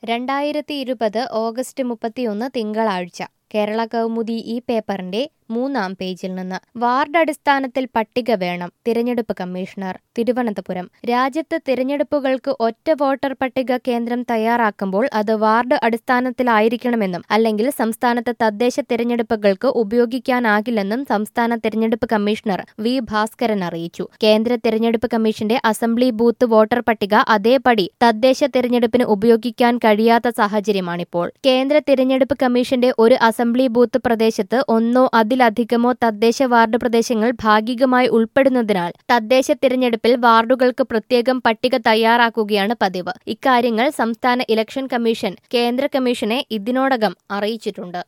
രണ്ടായിരത്തി ഇരുപത് ഓഗസ്റ്റ് മുപ്പത്തിയൊന്ന് തിങ്കളാഴ്ച കേരള കൗമുദി ഈ പേപ്പറിന്റെ മൂന്നാം പേജിൽ നിന്ന് വാർഡ് അടിസ്ഥാനത്തിൽ പട്ടിക വേണം തിരഞ്ഞെടുപ്പ് കമ്മീഷണർ തിരുവനന്തപുരം രാജ്യത്ത് തിരഞ്ഞെടുപ്പുകൾക്ക് ഒറ്റ വോട്ടർ പട്ടിക കേന്ദ്രം തയ്യാറാക്കുമ്പോൾ അത് വാർഡ് അടിസ്ഥാനത്തിലായിരിക്കണമെന്നും അല്ലെങ്കിൽ സംസ്ഥാനത്ത് തദ്ദേശ തിരഞ്ഞെടുപ്പുകൾക്ക് ഉപയോഗിക്കാനാകില്ലെന്നും സംസ്ഥാന തിരഞ്ഞെടുപ്പ് കമ്മീഷണർ വി ഭാസ്കരൻ അറിയിച്ചു കേന്ദ്ര തിരഞ്ഞെടുപ്പ് കമ്മീഷന്റെ അസംബ്ലി ബൂത്ത് വോട്ടർ പട്ടിക അതേപടി തദ്ദേശ തിരഞ്ഞെടുപ്പിന് ഉപയോഗിക്കാൻ കഴിയാത്ത സാഹചര്യമാണിപ്പോൾ കേന്ദ്ര തിരഞ്ഞെടുപ്പ് കമ്മീഷന്റെ ഒരു അസംബ്ലി ബൂത്ത് പ്രദേശത്ത് ഒന്നോ അതിലധികമോ തദ്ദേശ വാർഡ് പ്രദേശങ്ങൾ ഭാഗികമായി ഉൾപ്പെടുന്നതിനാൽ തദ്ദേശ തിരഞ്ഞെടുപ്പിൽ വാർഡുകൾക്ക് പ്രത്യേകം പട്ടിക തയ്യാറാക്കുകയാണ് പതിവ് ഇക്കാര്യങ്ങൾ സംസ്ഥാന ഇലക്ഷൻ കമ്മീഷൻ കേന്ദ്ര കമ്മീഷനെ ഇതിനോടകം അറിയിച്ചിട്ടുണ്ട്